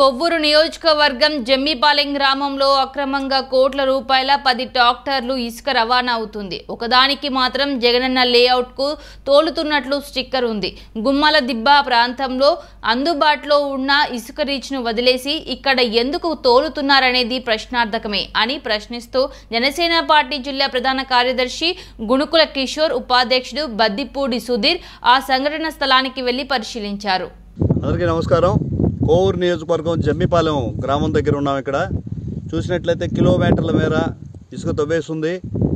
కొవ్వూరు నియోజకవర్గం జమ్మిపాలెం గ్రామంలో అక్రమంగా కోట్ల రూపాయల పది ట్రాక్టర్లు ఇసుక రవాణా అవుతుంది ఒకదానికి మాత్రం జగనన్న లేఅవుట్కు తోలుతున్నట్లు స్టిక్కర్ ఉంది గుమ్మల దిబ్బ ప్రాంతంలో అందుబాటులో ఉన్న ఇసుక రీచ్ను వదిలేసి ఇక్కడ ఎందుకు తోలుతున్నారనేది ప్రశ్నార్థకమే అని ప్రశ్నిస్తూ జనసేన పార్టీ జిల్లా ప్రధాన కార్యదర్శి గుణుకుల కిషోర్ ఉపాధ్యక్షుడు బద్దిపూడి సుధీర్ ఆ సంఘటన స్థలానికి వెళ్లి పరిశీలించారు అందరికీ నమస్కారం కోవూరు నియోజకవర్గం జమ్మిపాలెం గ్రామం దగ్గర ఉన్నాం ఇక్కడ చూసినట్లయితే కిలోమీటర్ల మేర ఇసుక తవ్వేస్తుంది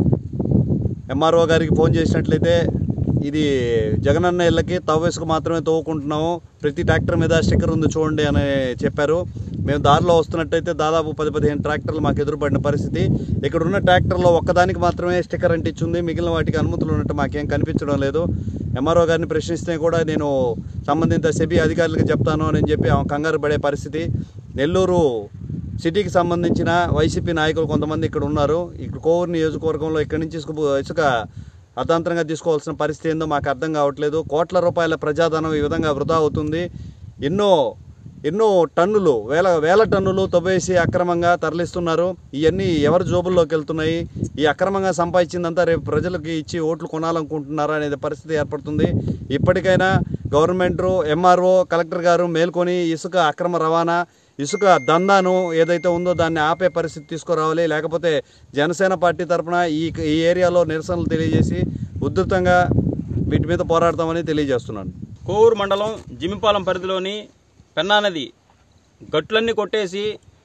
ఎంఆర్ఓ గారికి ఫోన్ చేసినట్లయితే ఇది జగనన్న ఇళ్ళకి తవ్వ ఇసుక మాత్రమే తవ్వుకుంటున్నాము ప్రతి ట్రాక్టర్ మీద స్టిక్కర్ ఉంది చూడండి అని చెప్పారు మేము దారిలో వస్తున్నట్టయితే దాదాపు పది పదిహేను ట్రాక్టర్లు మాకు ఎదురుపడిన పరిస్థితి ఇక్కడ ఉన్న ట్రాక్టర్లో ఒక్కదానికి మాత్రమే స్టిక్కర్ అంటించింది మిగిలిన వాటికి అనుమతులు ఉన్నట్టు మాకేం కనిపించడం లేదు ఎంఆర్ఓ గారిని ప్రశ్నిస్తే కూడా నేను సంబంధిత సెబీ అధికారులకు చెప్తాను అని చెప్పి ఆమె కంగారు పడే పరిస్థితి నెల్లూరు సిటీకి సంబంధించిన వైసీపీ నాయకులు కొంతమంది ఇక్కడ ఉన్నారు ఇక్కడ కోవూరు నియోజకవర్గంలో ఇక్కడి నుంచి ఇసుక ఇసుక అర్ధాంతరంగా తీసుకోవాల్సిన పరిస్థితి ఏందో మాకు అర్థం కావట్లేదు కోట్ల రూపాయల ప్రజాధనం ఈ విధంగా వృధా అవుతుంది ఎన్నో ఎన్నో టన్నులు వేల వేల టన్నులు తవ్వేసి అక్రమంగా తరలిస్తున్నారు ఇవన్నీ ఎవరి జోబుల్లోకి వెళ్తున్నాయి ఈ అక్రమంగా సంపాదించిందంతా రేపు ప్రజలకి ఇచ్చి ఓట్లు కొనాలనుకుంటున్నారా అనేది పరిస్థితి ఏర్పడుతుంది ఇప్పటికైనా గవర్నమెంట్ ఎంఆర్ఓ కలెక్టర్ గారు మేల్కొని ఇసుక అక్రమ రవాణా ఇసుక దందాను ఏదైతే ఉందో దాన్ని ఆపే పరిస్థితి తీసుకురావాలి లేకపోతే జనసేన పార్టీ తరఫున ఈ ఈ ఏరియాలో నిరసనలు తెలియజేసి ఉధృతంగా వీటి మీద పోరాడతామని తెలియజేస్తున్నాను కోవూరు మండలం జిమ్మిపాలెం పరిధిలోని పెన్నా నది గట్లన్నీ కొట్టేసి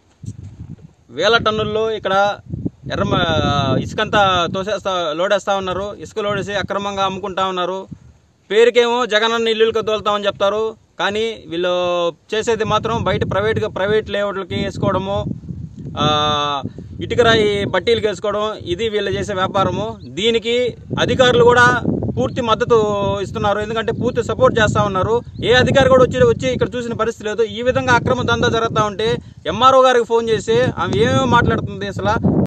వేల టన్నుల్లో ఇక్కడ ఎర్ర ఇసుకంతా తోసేస్తా లోడేస్తా ఉన్నారు ఇసుక లోడేసి అక్రమంగా అమ్ముకుంటా ఉన్నారు పేరుకేమో జగనన్న ఇల్లులకు తోలుతామని చెప్తారు కానీ వీళ్ళు చేసేది మాత్రం బయట ప్రైవేట్గా ప్రైవేట్ లేఅవుట్లకి వేసుకోవడము ఆ, ఇటుకరాయి బట్టీలకు వేసుకోవడం ఇది వీళ్ళు చేసే వ్యాపారము దీనికి అధికారులు కూడా పూర్తి మద్దతు ఇస్తున్నారు ఎందుకంటే పూర్తి సపోర్ట్ చేస్తా ఉన్నారు ఏ అధికారి కూడా వచ్చి వచ్చి ఇక్కడ చూసిన పరిస్థితి లేదు ఈ విధంగా అక్రమ దందా జరుగుతూ ఉంటే ఎంఆర్ఓ గారికి ఫోన్ చేసి ఆమె ఏమేమి మాట్లాడుతుంది అసలు